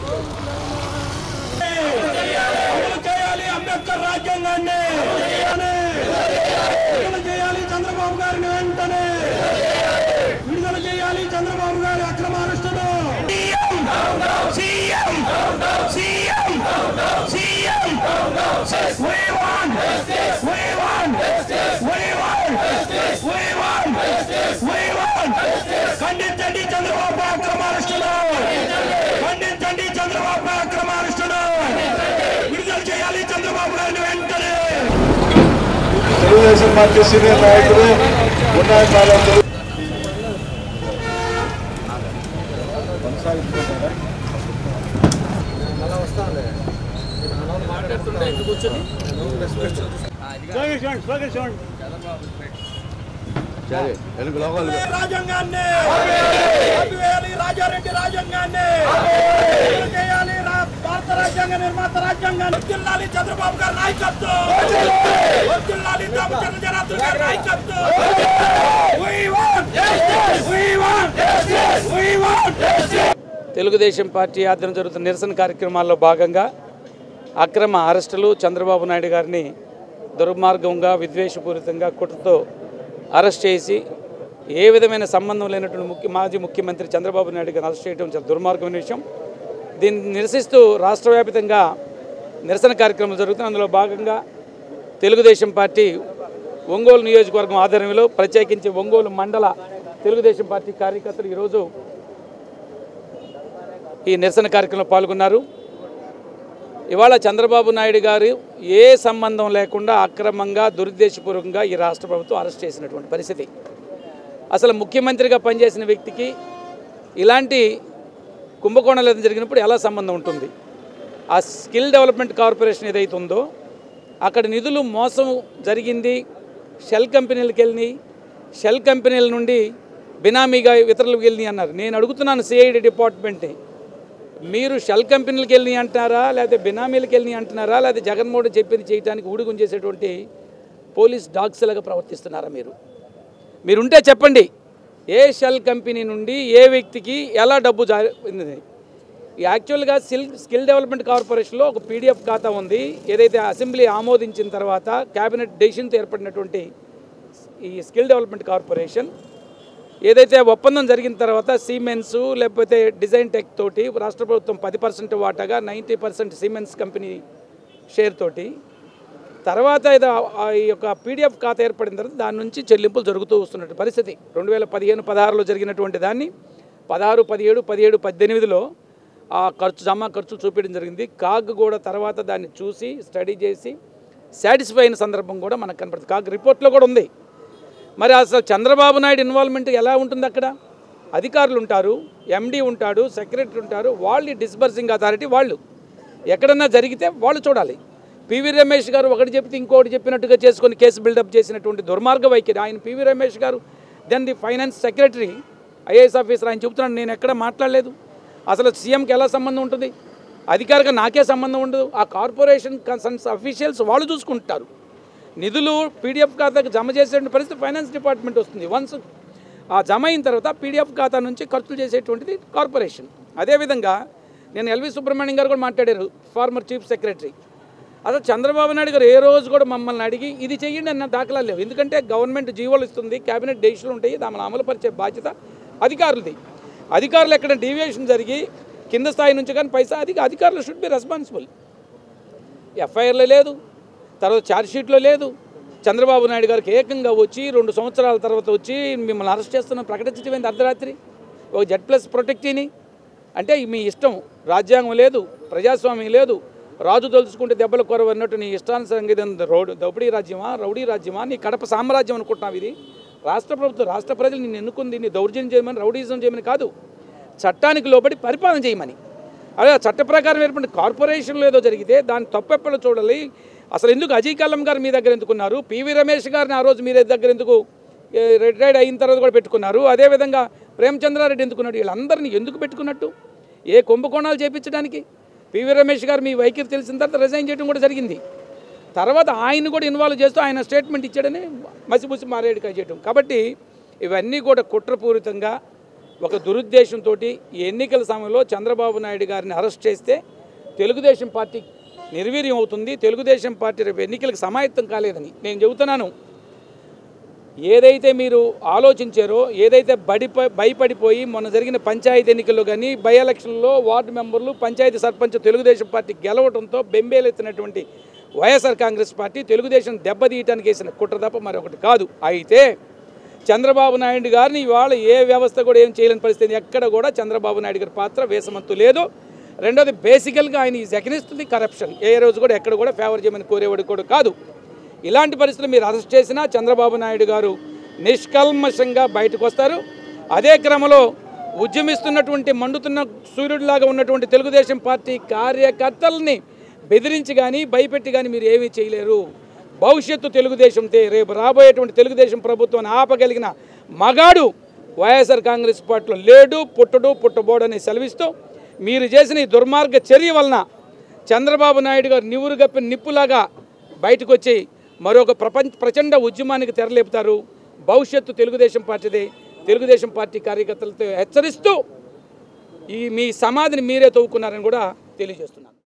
అమలు చేయాలి అంబేద్కర్ రాజ్యాంగాన్ని విడుదల చేయాలి చంద్రబాబు గారిని వెంటనే విడుదల చేయాలి చంద్రబాబు గారి అక్రమ అరెస్టును CM CM CM We want We want We want We want We want ఖండించండి చంద్రబాబు అక్రమ అరెస్టును ఖండించండి చంద్రబాబు అక్రమ అరెస్టును విడుదల చేయాలి చంద్రబాబు గారిని వెంటనే తెలుగుదేశం పార్టీ సీనియర్ నాయకులు ఉన్నాయి కాలంలో వెనుక లోకాలు రాజ్యాంగాన్ని ఆపివేయాలి రాజారెడ్డి రాజ్యాంగాన్ని విడుదల చేయాలి రా- భారత రాజ్యాంగ నిర్మాత రాజ్యాంగాన్ని వర్ధిల్లాలి చంద్రబాబు గారి నాయకత్వం వర్ధిల్లాలి దామచంద్ర జనార్దన్ గారి నాయకత్వం We want justice! We want justice! We want justice! Telugu Desam party ఆధ్వర్యం జరుగుతున్న నిరసన కార్యక్రమాల్లో భాగంగా అక్రమ అరెస్టులు చంద్రబాబు నాయుడు గారిని దుర్మార్గంగా విద్వేషపూరితంగా కుట్రతో అరెస్ట్ చేసి ఏ విధమైన సంబంధం లేనటువంటి ముఖ్య మాజీ ముఖ్యమంత్రి చంద్రబాబు నాయుడు గారిని అరెస్ట్ చేయడం చాలా దుర్మార్గమైన విషయం దీన్ని నిరసిస్తూ రాష్ట్ర వ్యాప్తంగా నిరసన కార్యక్రమం జరుగుతుంది అందులో భాగంగా తెలుగుదేశం పార్టీ ఒంగోలు నియోజకవర్గం ఆధ్వర్యంలో ప్రత్యేకించి ఒంగోలు మండల తెలుగుదేశం పార్టీ కార్యకర్తలు ఈరోజు ఈ నిరసన కార్యక్రమంలో పాల్గొన్నారు ఇవాళ చంద్రబాబు నాయుడు గారు ఏ సంబంధం లేకుండా అక్రమంగా దురుద్దేశపూర్వకంగా ఈ రాష్ట్ర ప్రభుత్వం అరెస్ట్ చేసినటువంటి పరిస్థితి అసలు ముఖ్యమంత్రిగా పనిచేసిన వ్యక్తికి ఇలాంటి కుంభకోణాలు ఏదైనా జరిగినప్పుడు ఎలా సంబంధం ఉంటుంది ఆ స్కిల్ డెవలప్మెంట్ కార్పొరేషన్ ఏదైతే ఉందో అక్కడ నిధులు మోసం జరిగింది షెల్ కంపెనీలకు వెళ్ళినాయి షెల్ కంపెనీల నుండి బినామీగా ఇతరులకు వెళ్ళినాయి అన్నారు నేను అడుగుతున్నాను సిఐడి డిపార్ట్మెంట్ని మీరు షెల్ కంపెనీలకు వెళ్ళి అంటున్నారా లేకపోతే బినామీలకు వెళ్ళి అంటున్నారా లేకపోతే జగన్మోహన్ రెడ్డి చెప్పింది చేయడానికి ఊడిగం చేసేటువంటి పోలీస్ డాగ్స్ లాగా ప్రవర్తిస్తున్నారా మీరు మీరుంటే చెప్పండి ఏ షెల్ కంపెనీ నుండి ఏ వ్యక్తికి ఎలా డబ్బు జారింది యాక్చువల్గా స్కిల్ స్కిల్ డెవలప్మెంట్ కార్పొరేషన్లో ఒక పీడిఎఫ్ ఖాతా ఉంది ఏదైతే అసెంబ్లీ ఆమోదించిన తర్వాత క్యాబినెట్ డెసిషన్తో ఏర్పడినటువంటి ఈ స్కిల్ డెవలప్మెంట్ కార్పొరేషన్ ఏదైతే ఒప్పందం జరిగిన తర్వాత సిమెన్స్ లేకపోతే డిజైన్ టెక్ తోటి రాష్ట్ర ప్రభుత్వం పది పర్సెంట్ వాటాగా ninety percent Siemens company share తోటి తర్వాత ఇది ఆ- ఆ ఈ యొక్క పీడిఎఫ్ ఖాతా ఏర్పడిన తర్వాత దాని నుంచి చెల్లింపులు జరుగుతూ వస్తున్నటువంటి పరిస్థితి రెండు వేల పదిహేను పదహారులో జరిగినటువంటి దాన్ని పదహారు పదిహేడు పదిహేడు పద్దెనిమిదిలో ఆ ఖర్చు జమా ఖర్చు చూపించడం జరిగింది కాగ్ కూడా తర్వాత దాన్ని చూసి స్టడీ చేసి సాటిస్ఫై అయిన సందర్భం కూడా మనకు కనపడుతుంది కాగ్ రిపోర్ట్లో కూడా ఉంది మరి అసలు చంద్రబాబు నాయుడు ఇన్వాల్వ్మెంట్ ఎలా ఉంటుంది అక్కడ అధికారులు ఉంటారు ఎండీ ఉంటాడు సెక్రటరీ ఉంటారు వాళ్ళు డిస్బర్సింగ్ అథారిటీ వాళ్ళు ఎక్కడన్నా జరిగితే వాళ్ళు చూడాలి పివి రమేష్ గారు ఒకటి చెప్తే ఇంకోటి చెప్పినట్టుగా చేసుకొని కేసు బిల్డప్ చేసినటువంటి దుర్మార్గ వైఖరి ఆయన PV Ramesh garu then the finance secretary IAS officer ఆయన చెబుతున్నాడు నేను ఎక్కడ మాట్లాడలేదు అసలు సీఎంకి ఎలా సంబంధం ఉంటుంది అధికారిగా నాకే సంబంధం ఉండదు ఆ కార్పొరేషన్ కన్సర్న్స్ అఫీషియల్స్ వాళ్ళు చూసుకుంటారు నిధులు పీడిఎఫ్ ఖాతాకు జమ చేసేటువంటి పరిస్థితి ఫైనాన్స్ డిపార్ట్మెంట్ వస్తుంది వన్స్ ఆ జమ అయిన తర్వాత పీడిఎఫ్ ఖాతా నుంచి ఖర్చులు చేసేటువంటిది కార్పొరేషన్ అదేవిధంగా నేను ఎల్వి సుబ్రహ్మణ్యం గారు కూడా మాట్లాడారు ఫార్మర్ చీఫ్ సెక్రటరీ అసలు చంద్రబాబు నాయుడు గారు ఏ రోజు కూడా మమ్మల్ని అడిగి ఇది చెయ్యండి అన్న దాఖలాలు లేవు ఎందుకంటే గవర్నమెంట్ జీవోలు ఇస్తుంది కేబినెట్ డెసిషన్లు ఉంటాయి దాన్ని అమలుపరిచే బాధ్యత అధికారులది అధికారులు ఎక్కడ డీవియేషన్ జరిగి కింద స్థాయి నుంచి కానీ పైసా అది అధికారులు షుడ్ బి రెస్పాన్సిబుల్ ఎఫ్ఐఆర్లో లేదు తర్వాత ఛార్జ్షీట్లో లేదు చంద్రబాబు నాయుడు గారికి ఏకంగా వచ్చి రెండు సంవత్సరాల తర్వాత వచ్చి మిమ్మల్ని అరెస్ట్ చేస్తున్న ప్రకటించడం ఏంది అర్ధరాత్రి ఒక జెడ్ ప్లస్ ప్రొటెక్టీని అంటే మీ ఇష్టం రాజ్యాంగం లేదు ప్రజాస్వామ్యం లేదు రాజు తలుచుకుంటే దెబ్బలు కొరవ అన్నట్టు నీ ఇష్టానుసారంగా ఇది ఉంది. రౌడీ దౌపిడీ రాజ్యమా రౌడీ రాజ్యమా నీ కడప సామ్రాజ్యం అనుకుంటున్నావు ఇది రాష్ట్ర ప్రభుత్వం రాష్ట్ర ప్రజలు నిన్ను ఎన్నుకుంది నీ దౌర్జన్యం చేయమని రౌడీజం చేయమని కాదు చట్టానికి లోబడి పరిపాలన చేయమని అదే ఆ చట్ట ప్రకారం ఏర్పడిన కార్పొరేషన్లో ఏదో జరిగితే దాన్ని తప్పెప్పలు చూడాలి అసలు ఎందుకు అజయ్ కల్లం గారు మీ దగ్గర ఎందుకున్నారు పివి రమేష్ గారిని ఆ రోజు మీరే దగ్గర ఎందుకు ఏ, రిటైర్డ్ అయిన తర్వాత కూడా పెట్టుకున్నారు అదేవిధంగా ప్రేమచంద్రారెడ్డి ఎందుకున్నాడు వీళ్ళందరినీ ఎందుకు పెట్టుకున్నట్టు ఏ కుంభకోణాలు చేపించడానికి పివి రమేష్ గారు మీ వైఖరి తెలిసిన తర్వాత రిజైన్ చేయడం కూడా జరిగింది తర్వాత ఆయన కూడా ఇన్వాల్వ్ చేస్తూ ఆయన స్టేట్మెంట్ ఇచ్చాడని మసిబుసి మారేడుకాయ చేయటం కాబట్టి ఇవన్నీ కూడా కుట్రపూరితంగా ఒక దురుద్దేశంతో ఈ ఎన్నికల సమయంలో చంద్రబాబు నాయుడు గారిని అరెస్ట్ చేస్తే తెలుగుదేశం పార్టీ నిర్వీర్యం అవుతుంది తెలుగుదేశం పార్టీ రేపు ఎన్నికలకు సమాయత్తం కాలేదని నేను చెబుతున్నాను ఏదైతే మీరు ఆలోచించారో ఏదైతే బడి భయపడిపోయి మొన్న జరిగిన పంచాయతీ ఎన్నికల్లో కానీ బై ఎలక్షన్లో వార్డు మెంబర్లు పంచాయతీ సర్పంచ్ తెలుగుదేశం పార్టీ గెలవడంతో బెంబేలెత్తినటువంటి వైఎస్ఆర్ కాంగ్రెస్ పార్టీ తెలుగుదేశం దెబ్బతీయటానికి వేసిన కుట్ర తప్ప మరొకటి కాదు అయితే చంద్రబాబు నాయుడు గారిని ఇవాళ ఏ వ్యవస్థ కూడా ఏం చేయలేని పరిస్థితి ఎక్కడ కూడా చంద్రబాబు నాయుడు గారి పాత్ర వేసమంతు లేదు రెండోది బేసికల్గా ఆయన ఈజ్ అగెనిస్ట్ కరప్షన్ ఏ రోజు కూడా ఎక్కడ కూడా ఫేవర్ చేయమని కోరేవాడు కూడా కాదు ఇలాంటి పరిస్థితులు మీరు అరెస్ట్ చేసినా చంద్రబాబు నాయుడు గారు నిష్కల్మషంగా బయటకు వస్తారు అదే క్రమంలో ఉద్యమిస్తున్నటువంటి మండుతున్న సూర్యుడిలాగా ఉన్నటువంటి తెలుగుదేశం పార్టీ కార్యకర్తల్ని బెదిరించి కానీ భయపెట్టి కానీ మీరు ఏమీ చేయలేరు భవిష్యత్తు తెలుగుదేశంతే రేపు రాబోయేటువంటి తెలుగుదేశం ప్రభుత్వాన్ని ఆపగలిగిన మగాడు వైఎస్ఆర్ కాంగ్రెస్ పార్టీలో లేడు పుట్టడు పుట్టబోడని సెలవిస్తూ మీరు చేసిన ఈ దుర్మార్గ చర్య వలన చంద్రబాబు నాయుడు గారు నివురు గప్పి నిప్పులాగా బయటకు వచ్చి మరొక ప్రపంచ ప్రచండ ఉద్యమానికి తెరలేపుతారు భవిష్యత్తు తెలుగుదేశం పార్టీదే తెలుగుదేశం పార్టీ కార్యకర్తలతో హెచ్చరిస్తూ ఈ మీ సమాధిని మీరే తవ్వుకున్నారని కూడా తెలియజేస్తున్నాను